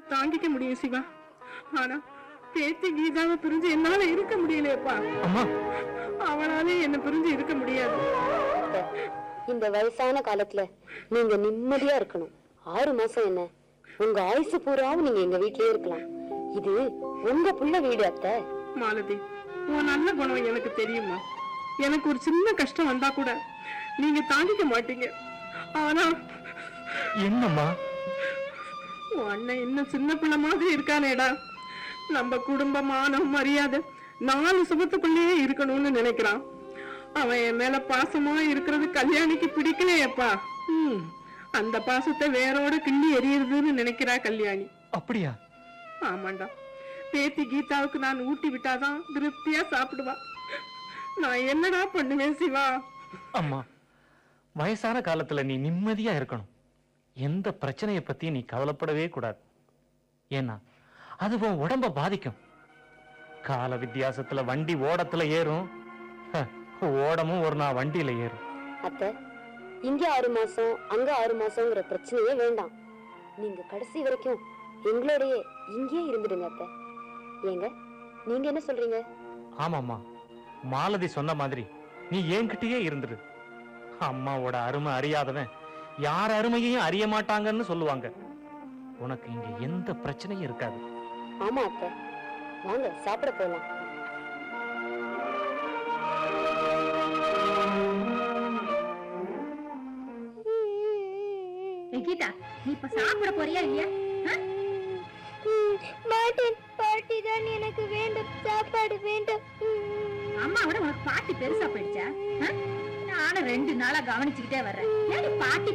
தாங்கிக்க முடியும் சிவா ஆனா பேத்தி கீதாவை பிரிஞ்சு என்னால இருக்க முடியலையப்பா அம்மா அவளாலே என்ன பிரிஞ்சு இருக்க முடியாது அத்தை, இந்த வயசான காலத்துல நீங்க நிம்மதியா இருக்கணும் ஆறு மாசம் என்ன உங்க ஆயுசு பூராவும் நீங்க எங்க வீட்லயே இருக்கலாம் இது உங்க புள்ள வீடு அத்தை மாலதி உன் நல்ல குணம் எனக்கு தெரியுமா எனக்கு ஒரு சின்ன கஷ்டம் வந்தா கூட நீங்க தாங்கிக்க மாட்டீங்க ஆனா என்னம்மா உன் அண்ணன் இன்னும் சின்ன பிள்ளை மாதிரி இருக்கானேடா நம்ம குடும்ப மானம் மரியாதை நாலு சுபத்துக்குள்ளேயே இருக்கணும்னு நினைக்கிறான் அவன் என் மேல பாசமா இருக்கிறது கல்யாணிக்கு பிடிக்கலையேப்பா ம் அந்த பாசத்தை வேரோட கிள்ளி எறியறதுன்னு நினைக்கிறா கல்யாணி அப்படியா ஆமாண்டா பேத்தி கீதாவுக்கு நான் ஊட்டி விட்டாதான் திருப்தியா சாப்பிடுவா நான் என்னடா பண்ணுவேன் சிவா அம்மா வயசான காலத்துல நீ நிம்மதியா இருக்கணும் எந்த பிரச்சனைய பத்தி நீ கவலைப்படவே கூடாது ஏன்னா அது உன் உடம்ப பாதிக்கும் கால வித்தியாசத்துல வண்டி ஓடத்துல ஏறும் ஹ, ஓடமும் ஒரு நாள் வண்டியில ஏறும் அத்தை இங்க ஆறு மாசம் அங்க ஆறு மாசம்ங்கிற பிரச்சனையே வேண்டாம் நீங்க கடைசி வரைக்கும் எங்களோடயே இங்கேயே இருந்துடுங்க அத்தை ஏங்க நீங்க என்ன சொல்றீங்க ஆமாம்மா மாலதி சொன்ன மாதிரி நீ என்கிட்டயே இருந்துரு அம்மாவோட அருமை அறியாதவன் யார் அருமையையும் அறிய மாட்டாங்கன்னு சொல்லுவாங்க உனக்கு இங்க எந்த பிரச்சனையும் இருக்காது ஆமா அத்தை வாங்க சாப்பிட போலாம் ஏய், கீதா நீ இப்ப சாப்பிட போறியா இல்லையா ஆ? மாட்டேன் பாட்டி தான் எனக்கு வேண்டும் சாப்பாடு வேண்டும் அம்மாவோட உனக்கு பாட்டி பெருசா போயிடுச்சா ஆ? நானும் ரெண்டு நாளா கவனிச்சுக்கிட்டே வர்றேன் ஏன் பாட்டி